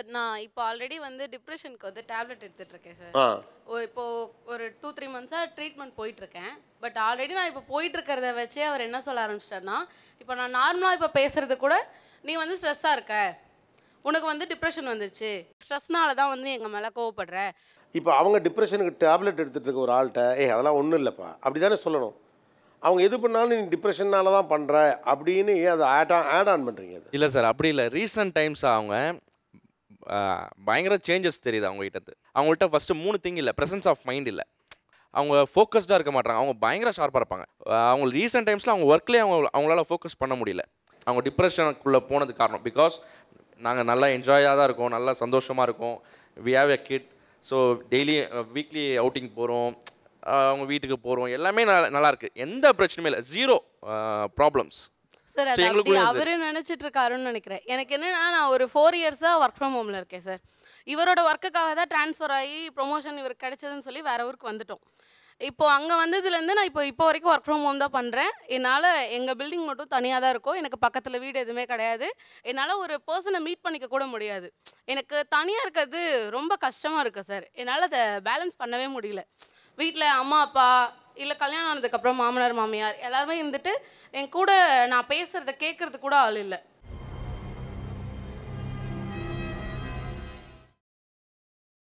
Sir நான் இப்போ already வந்து டிப்ரெஷனுக்கு வந்து டேப்லெட் எடுத்துட்டு இருக்கேன் சார் ஆ ஓ இப்போ ஒரு டூ த்ரீ மந்த்ஸாக ட்ரீட்மெண்ட் போயிட்டு இருக்கேன் பட் ஆல்ரெடி நான் இப்போ போயிட்டு இருக்கிறத வச்சே அவர் என்ன சொல்ல ஆரம்பிச்சிட்டாருன்னா இப்போ நான் நார்மலாக இப்போ பேசுறது கூட நீ வந்து ஸ்ட்ரெஸ்ஸாக இருக்க உனக்கு வந்து டிப்ரெஷன் வந்துருச்சு ஸ்ட்ரெஸ்னால தான் வந்து எங்கள் மேலே கோவப்படுற இப்போ அவங்க டிப்ரெஷனுக்கு டேப்லெட் எடுத்துட்டு இருக்க ஒரு ஆள்கிட்ட ஏய் அதெல்லாம் ஒன்றும் இல்லைப்பா அப்படி தானே சொல்லணும் அவங்க எது பண்ணாலும் நீ டிப்ரெஷனால தான் பண்ணுற அப்படின்னு ஏன் அதை ஆட் ஆட் ஆன் பண்ணுறீங்க அது இல்லை சார் அப்படி இல்லை ரீசன்ட் டைம்ஸ் அவங்க ஆ, பயங்கர சேஞ்சஸ் தெரியுது அவங்ககிட்ட இருந்து. அவங்கள்ட்ட ஃபஸ்ட்டு மூணு திங் இல்லை ப்ரெசன்ஸ் ஆஃப் மைண்ட் இல்லை அவங்க ஃபோக்கஸ்டாக இருக்க மாட்டாங்க அவங்க பயங்கர ஷார்ப்பாக இருப்பாங்க ஆ, அவங்க ரீசெண்ட் டைம்ஸில் அவங்க ஒர்க்லேயே அவங்க அவங்களால ஃபோக்கஸ் பண்ண முடியல அவங்க டிப்ரெஷனுக்குள்ளே போனது காரணம் பிகாஸ் நாங்கள் நல்லா என்ஜாயாக தான் இருக்கோம் நல்லா சந்தோஷமாக இருக்கோம் we have a kid so daily weekly outing போகிறோம் அவங்க வீட்டுக்கு போகிறோம் எல்லாமே நல்லா நல்லா இருக்கு எந்த பிரச்சனையும் இல்லை ஜீரோ ப்ராப்ளம்ஸ் சார் So, அது அப்படி எங்களுக்குள்ள இது- அவரு நினைச்சிட்டு இருக்காருன்னு நினைக்கிறேன் எனக்கு என்னன்னா நான் ஒரு ஃபோர் இயர்ஸாக ஒர்க் ஃப்ரம் ஹோமில் இருக்கேன் சார் இவரோட ஒர்க்குக்காக தான் ட்ரான்ஸ்ஃபர் ஆகி ப்ரொமோஷன் இவருக்கு கிடைச்சதுன்னு சொல்லி வேற ஊருக்கு வந்துட்டோம் இப்போ அங்கே வந்ததுலேருந்து நான் இப்போ இப்போ வரைக்கும் ஒர்க் ஃப்ரம் ஹோம் தான் பண்ணுறேன் என்னால் எங்கள் பில்டிங் மட்டும் தனியாக தான் இருக்கும் எனக்கு பக்கத்தில் வீடு எதுவுமே கிடையாது என்னால் ஒரு பர்சனை மீட் பண்ணிக்க கூட முடியாது எனக்கு தனியாக இருக்கிறது ரொம்ப கஷ்டமாக இருக்குது சார் என்னால் அதை பேலன்ஸ் பண்ணவே முடியல வீட்டில் அம்மா அப்பா இல்லை கல்யாணம் ஆனதுக்கப்புறம் மாமனார் மாமியார் எல்லாருமே இருந்துட்டு என் கூட நான் பேசுகிறத கேட்கறது கூட ஆள் இல்லை